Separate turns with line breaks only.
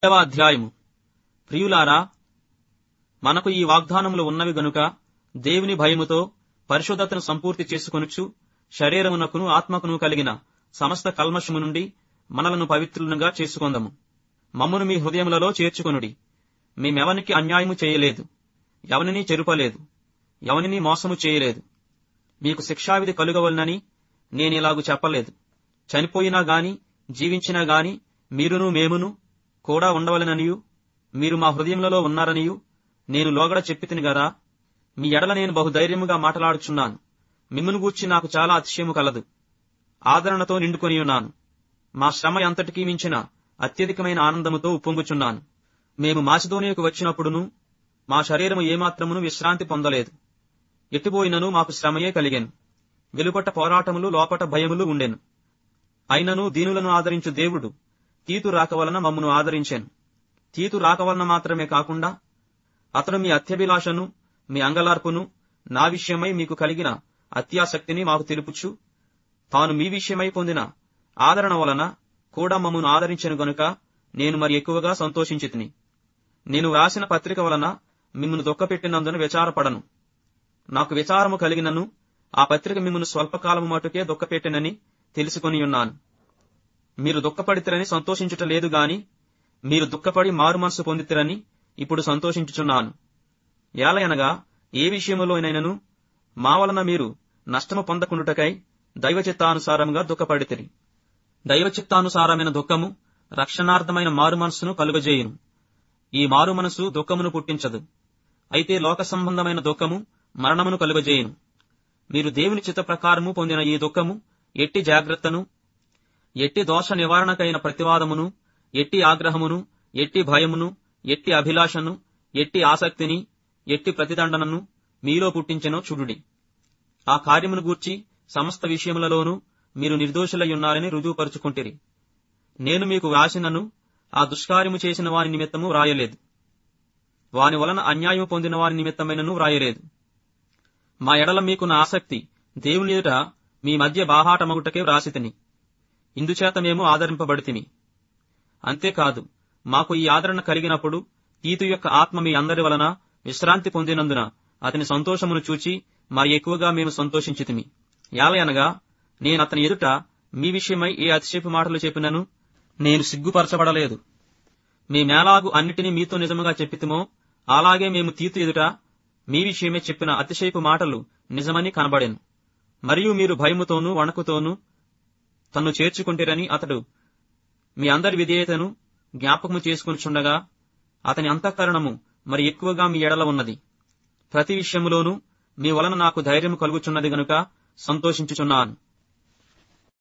రెండవ అధ్యాయము ప్రియులారా మనకు ఈ వాగ్దానములు ఉన్నవి గనుక దేవుని భయముతో పరిశుద్ధతను సంపూర్తి చేసుకొనుచు శరీరమునకును ఆత్మకును కలిగిన సమస్త కల్మషము నుండి మనలను పవిత్రులుగా చేసుకొందము మమ్మును మీ హృదయములలో చేర్చుకొనుడి మేమెవనికి అన్యాయము చేయలేదు ఎవనిని చెరుపలేదు ఎవనిని మోసము చేయలేదు మీకు శిక్షావిధి కలుగవలనని నేనిలాగు చెప్పలేదు చనిపోయినా గాని జీవించినా గాని మీరును మేమును కూడా ఉండవలననియు మీరు మా హృదయములలో ఉన్నారనియు నేను లోగడ చెప్పితిని గదా మీ ఎడల నేను బహుధైర్యముగా మాట్లాడుచున్నాను మిమ్మును గూర్చి నాకు చాలా అతిశయము కలదు ఆదరణతో నిండుకొని ఉన్నాను మా శ్రమ అంతటికీ మించిన అత్యధికమైన ఆనందముతో ఉప్పొంగుచున్నాను మేము మాసిదోనియకు వచ్చినప్పుడును మా శరీరము ఏమాత్రమును విశ్రాంతి పొందలేదు ఎట్టిపోయినను మాకు శ్రమయే కలిగెను వెలుపట పోరాటములు లోపట భయములు ఉండెను అయినను దీనులను ఆదరించు దేవుడు తీతు రాక వలన మమ్మను ఆదరించాను తీతు రాక వలన మాత్రమే కాకుండా అతను మీ అత్యభిలాషను మీ అంగలార్పును నా విషయమై మీకు కలిగిన అత్యాసక్తిని మాకు తెలుపుచు తాను మీ విషయమై పొందిన ఆదరణ వలన కూడా మమ్మను ఆదరించెను గనుక నేను మరి ఎక్కువగా సంతోషించితిని నేను వ్రాసిన పత్రిక వలన మిమ్మల్ని దుఃఖపెట్టినందున విచారపడను నాకు విచారము కలిగినను ఆ పత్రిక మిమ్మల్ని స్వల్పకాలము మటుకే దుఃఖపెట్టినని తెలుసుకొని ఉన్నాను మీరు దుఃఖపడితిరని సంతోషించుట లేదు గాని మీరు దుఃఖపడి మారు మనసు పొందితిరని ఇప్పుడు సంతోషించుచున్నాను ఏలయనగా ఏ విషయములోనైనను మా వలన మీరు నష్టము పొందకుండుటకై దైవచిత్తానుసారముగా దుఃఖపడితిరి దైవచిత్తానుసారమైన దుఃఖము రక్షణార్థమైన మారు మనస్సును కలుగజేయును ఈ మారు మనసు దుఃఖమును పుట్టించదు అయితే లోక సంబంధమైన దుఃఖము మరణమును కలుగజేయును మీరు దేవుని చిత్త ప్రకారము పొందిన ఈ దుఃఖము ఎట్టి జాగ్రత్తను ఎట్టి దోష నివారణకైన ప్రతివాదమును ఎట్టి ఆగ్రహమును ఎట్టి భయమును ఎట్టి అభిలాషను ఎట్టి ఆసక్తిని ఎట్టి ప్రతిదండనను మీలో పుట్టించెనో చూడుడి ఆ కార్యమును గూర్చి సమస్త విషయములలోనూ మీరు నిర్దోషులయ్యున్నారని రుజువుపరుచుకుంటిరి నేను మీకు వ్రాసినను ఆ దుష్కార్యము చేసిన వారి నిమిత్తము వ్రాయలేదు వాని వలన అన్యాయము పొందిన వారి నిమిత్తమైనను వ్రాయలేదు మా ఎడల మీకున్న ఆసక్తి దేవుని ఎదుట మీ మధ్య బాహాటమగుటకే వ్రాసితిని ఇందుచేత మేము ఆదరింపబడితిమి అంతేకాదు మాకు ఈ ఆదరణ కలిగినప్పుడు తీతు యొక్క ఆత్మ మీ అందరి వలన విశ్రాంతి పొందినందున అతని సంతోషమును చూచి మరి ఎక్కువగా మేము సంతోషించితిమి యాలయనగా నేను అతని ఎదుట మీ విషయమై ఏ అతిశేపు మాటలు చెప్పినను నేను సిగ్గుపరచబడలేదు మేమేలాగు అన్నిటినీ మీతో నిజముగా చెప్పితిమో అలాగే మేము తీతు ఎదుట మీ విషయమే చెప్పిన అతిశయపు మాటలు నిజమని కనబడెను మరియు మీరు భయముతోనూ వణకుతోనూ తన్ను చేర్చుకుంటారని అతడు మీ అందరి విధేయతను జ్ఞాపకము చేసుకునిచుండగా అతని అంతఃకరణము మరి ఎక్కువగా మీ ఎడల ఉన్నది ప్రతి విషయములోనూ మీ వలన నాకు ధైర్యం కలుగుచున్నది గనుక సంతోషించుచున్నాను